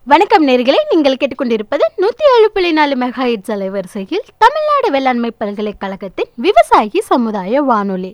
வணக்கம் நேர்களே நீங்கள் கேட்டுக்கொண்டிருப்பது நூத்தி ஏழு புள்ளி நாலு மெகாஹிட்ஸ் அலைவரிசையில் தமிழ்நாடு வேளாண்மை பல்கலைக்கழகத்தின் விவசாயி சமுதாய வானொலி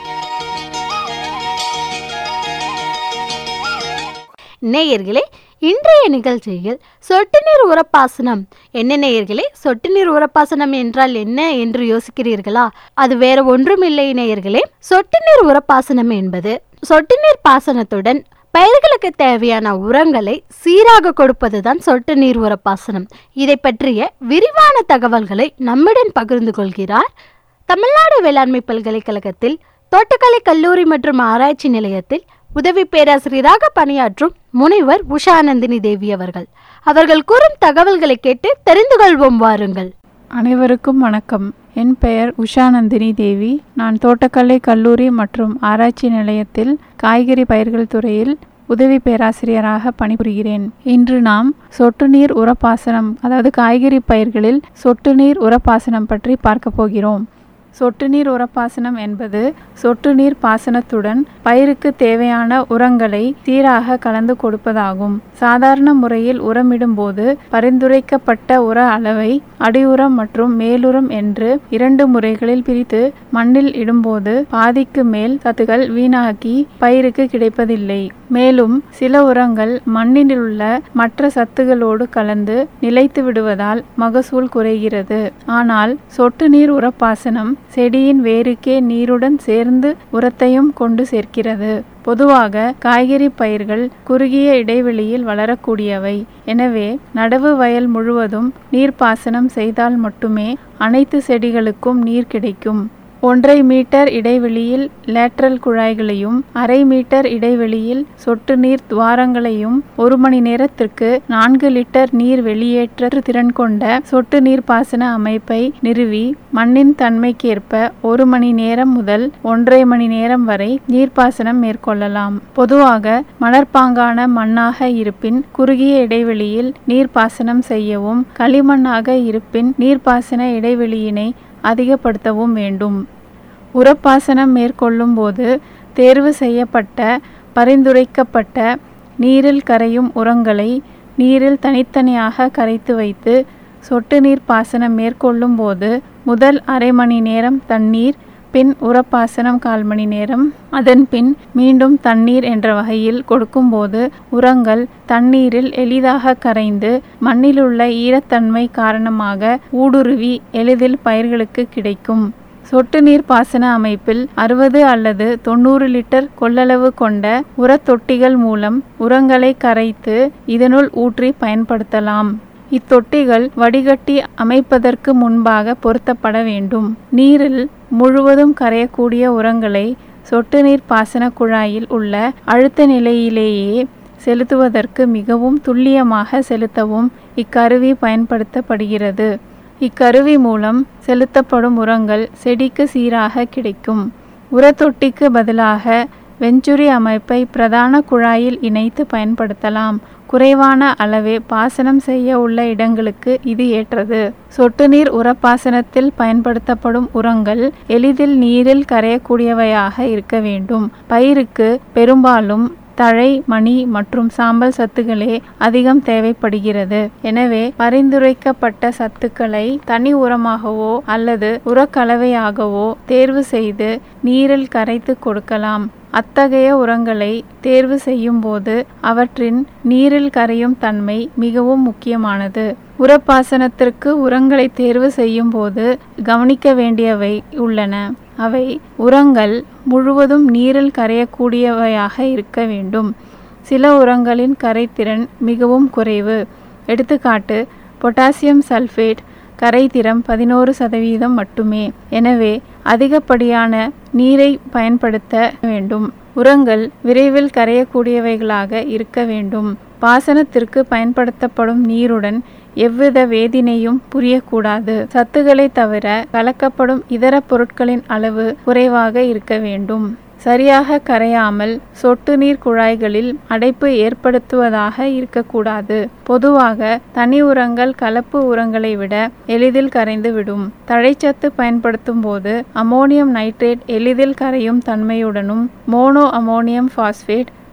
நேயர்களே இன்றைய நிகழ்ச்சியில் சொட்டு நீர் உரப்பாசனம் என்ன நேயர்களே சொட்டு நீர் உரப்பாசனம் என்றால் என்ன என்று யோசிக்கிறீர்களா அது வேற ஒன்றுமில்லை நேயர்களே சொட்டு நீர் உரப்பாசனம் என்பது சொட்டு நீர் பாசனத்துடன் பயிர்களுக்கு தேவையான உரங்களை சீராக கொடுப்பதுதான் சொட்டு நீர் உரப்பாசனம் இதை பற்றிய விரிவான தகவல்களை நம்முடன் பகிர்ந்து கொள்கிறார் தமிழ்நாடு வேளாண்மை பல்கலைக்கழகத்தில் தோட்டக்கலை கல்லூரி மற்றும் ஆராய்ச்சி நிலையத்தில் உதவி பேராசிரியராக பணியாற்றும் முனைவர் உஷாநந்தினி தேவி அவர்கள் அவர்கள் கூறும் தகவல்களை கேட்டு தெரிந்து கொள்வோம் வாருங்கள் அனைவருக்கும் வணக்கம் என் பெயர் உஷாநந்தினி தேவி நான் தோட்டக்கலை கல்லூரி மற்றும் ஆராய்ச்சி நிலையத்தில் காய்கறி பயிர்கள் துறையில் உதவி பேராசிரியராக பணிபுரிகிறேன் இன்று நாம் சொட்டு நீர் உரப்பாசனம் அதாவது காய்கறி பயிர்களில் சொட்டு நீர் உரப்பாசனம் பற்றி பார்க்க போகிறோம் சொட்டு நீர் உரப்பாசனம் என்பது சொட்டு நீர் பாசனத்துடன் பயிருக்கு தேவையான உரங்களை சீராக கலந்து கொடுப்பதாகும் சாதாரண முறையில் உரமிடும்போது பரிந்துரைக்கப்பட்ட உர அளவை அடியுரம் மற்றும் மேலுரம் என்று இரண்டு முறைகளில் பிரித்து மண்ணில் இடும்போது பாதிக்கு மேல் சத்துகள் வீணாகி பயிருக்கு கிடைப்பதில்லை மேலும் சில உரங்கள் மண்ணிலுள்ள மற்ற சத்துகளோடு கலந்து நிலைத்து விடுவதால் மகசூல் குறைகிறது ஆனால் சொட்டு நீர் உரப்பாசனம் செடியின் வேருக்கே நீருடன் சேர்ந்து உரத்தையும் கொண்டு சேர்க்கிறது பொதுவாக காய்கறி பயிர்கள் குறுகிய இடைவெளியில் வளரக்கூடியவை எனவே நடவு வயல் முழுவதும் நீர்ப்பாசனம் செய்தால் மட்டுமே அனைத்து செடிகளுக்கும் நீர் கிடைக்கும் ஒன்றை மீட்டர் இடைவெளியில் லேட்ரல் குழாய்களையும் அரை மீட்டர் இடைவெளியில் சொட்டு நீர் துவாரங்களையும் ஒரு மணி நேரத்திற்கு நான்கு லிட்டர் நீர் வெளியேற்ற திறன் கொண்ட சொட்டு நீர் பாசன அமைப்பை நிறுவி மண்ணின் தன்மைக்கேற்ப ஒரு மணி நேரம் முதல் ஒன்றரை மணி நேரம் வரை நீர்ப்பாசனம் மேற்கொள்ளலாம் பொதுவாக மணற்பாங்கான மண்ணாக இருப்பின் குறுகிய இடைவெளியில் நீர்ப்பாசனம் செய்யவும் களிமண்ணாக இருப்பின் நீர்ப்பாசன இடைவெளியினை அதிகப்படுத்தவும் வேண்டும் உரப்பாசனம் மேற்கொள்ளும் போது தேர்வு செய்யப்பட்ட பரிந்துரைக்கப்பட்ட நீரில் கரையும் உரங்களை நீரில் தனித்தனியாக கரைத்து வைத்து சொட்டு நீர் பாசனம் மேற்கொள்ளும் போது முதல் அரை மணி நேரம் தண்ணீர் பின் உரப்பாசனம் கால் மணி நேரம் அதன் பின் மீண்டும் தண்ணீர் என்ற வகையில் கொடுக்கும்போது உரங்கள் தண்ணீரில் எளிதாக கரைந்து மண்ணிலுள்ள ஈரத்தன்மை காரணமாக ஊடுருவி எளிதில் பயிர்களுக்கு கிடைக்கும் சொட்டு நீர் பாசன அமைப்பில் அறுபது அல்லது தொண்ணூறு லிட்டர் கொள்ளளவு கொண்ட உரத்தொட்டிகள் மூலம் உரங்களை கரைத்து இதனுள் ஊற்றி பயன்படுத்தலாம் இத்தொட்டிகள் வடிகட்டி அமைப்பதற்கு முன்பாக பொருத்தப்பட வேண்டும் நீரில் முழுவதும் கரையக்கூடிய உரங்களை சொட்டு நீர் பாசன குழாயில் உள்ள அழுத்த நிலையிலேயே செலுத்துவதற்கு மிகவும் துல்லியமாக செலுத்தவும் இக்கருவி பயன்படுத்தப்படுகிறது இக்கருவி மூலம் செலுத்தப்படும் உரங்கள் செடிக்கு சீராக கிடைக்கும் உரத்தொட்டிக்கு பதிலாக வெஞ்சுரி அமைப்பை பிரதான குழாயில் இணைத்து பயன்படுத்தலாம் குறைவான அளவே பாசனம் செய்ய உள்ள இடங்களுக்கு இது ஏற்றது சொட்டு நீர் உரப்பாசனத்தில் பயன்படுத்தப்படும் உரங்கள் எளிதில் நீரில் கரையக்கூடியவையாக இருக்க வேண்டும் பயிருக்கு பெரும்பாலும் தழை மணி மற்றும் சாம்பல் சத்துக்களே அதிகம் தேவைப்படுகிறது எனவே பரிந்துரைக்கப்பட்ட சத்துக்களை தனி உரமாகவோ அல்லது உரக்கலவையாகவோ தேர்வு செய்து நீரில் கரைத்து கொடுக்கலாம் அத்தகைய உரங்களை தேர்வு செய்யும் போது அவற்றின் நீரில் கரையும் தன்மை மிகவும் முக்கியமானது உரப்பாசனத்திற்கு உரங்களை தேர்வு செய்யும் போது கவனிக்க வேண்டியவை உள்ளன அவை உரங்கள் முழுவதும் நீரில் கரையக்கூடியவையாக இருக்க வேண்டும் சில உரங்களின் கரைத்திறன் மிகவும் குறைவு எடுத்துக்காட்டு பொட்டாசியம் சல்ஃபேட் கரைத்திறம் பதினோரு சதவீதம் மட்டுமே எனவே அதிகப்படியான நீரை பயன்படுத்த வேண்டும் உரங்கள் விரைவில் கரையக்கூடியவைகளாக இருக்க வேண்டும் பாசனத்திற்கு பயன்படுத்தப்படும் நீருடன் எவ்வித வேதினையும் புரியக்கூடாது சத்துக்களை தவிர கலக்கப்படும் இதர பொருட்களின் அளவு குறைவாக இருக்க வேண்டும் சரியாக கரையாமல் சொட்டு நீர் குழாய்களில் அடைப்பு ஏற்படுத்துவதாக இருக்கக்கூடாது பொதுவாக தனி உரங்கள் கலப்பு உரங்களை விட எளிதில் கரைந்துவிடும் தழைச்சத்து பயன்படுத்தும் போது அமோனியம் நைட்ரேட் எளிதில் கரையும் தன்மையுடனும் மோனோ அமோனியம் பாஸ்பேட்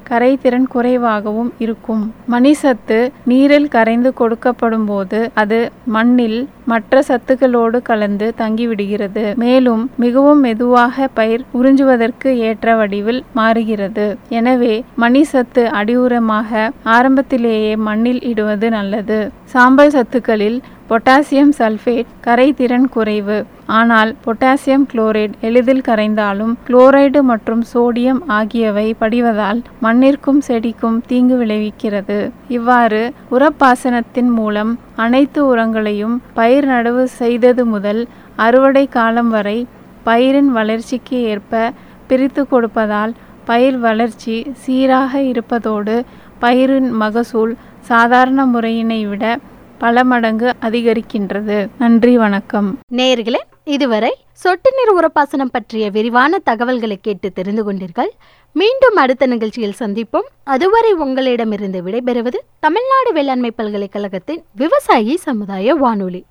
கரைதிறன் குறைவாகவும் இருக்கும் மணிசத்து நீரில் கரைந்து கொடுக்கப்படும் போது அது மண்ணில் மற்ற சத்துக்களோடு கலந்து தங்கிவிடுகிறது மேலும் மிகவும் மெதுவாக பயிர் உறிஞ்சுவதற்கு ஏற்ற வடிவில் மாறுகிறது எனவே மணிசத்து அடியுரமாக ஆரம்பத்திலேயே மண்ணில் இடுவது நல்லது சாம்பல் சத்துக்களில் பொட்டாசியம் சல்ஃபேட் கரைதிறன் குறைவு ஆனால் பொட்டாசியம் குளோரைடு எளிதில் கரைந்தாலும் குளோரைடு மற்றும் சோடியம் ஆகியவை படிவதால் மண்ணிற்கும் செடிக்கும் தீங்கு விளைவிக்கிறது இவ்வாறு உரப்பாசனத்தின் மூலம் அனைத்து உரங்களையும் பயிர் நடவு செய்தது முதல் அறுவடை காலம் வரை பயிரின் வளர்ச்சிக்கு ஏற்ப பிரித்து கொடுப்பதால் பயிர் வளர்ச்சி சீராக இருப்பதோடு பயிரின் மகசூல் சாதாரண முறையினை விட பல மடங்கு அதிகரிக்கின்றது நன்றி வணக்கம் நேயர்களே இதுவரை சொட்டு நீர் உரப்பாசனம் பற்றிய விரிவான தகவல்களை கேட்டு தெரிந்து கொண்டீர்கள் மீண்டும் அடுத்த நிகழ்ச்சியில் சந்திப்போம் அதுவரை உங்களிடமிருந்து விடைபெறுவது தமிழ்நாடு வேளாண்மை பல்கலைக்கழகத்தின் விவசாயி சமுதாய வானொலி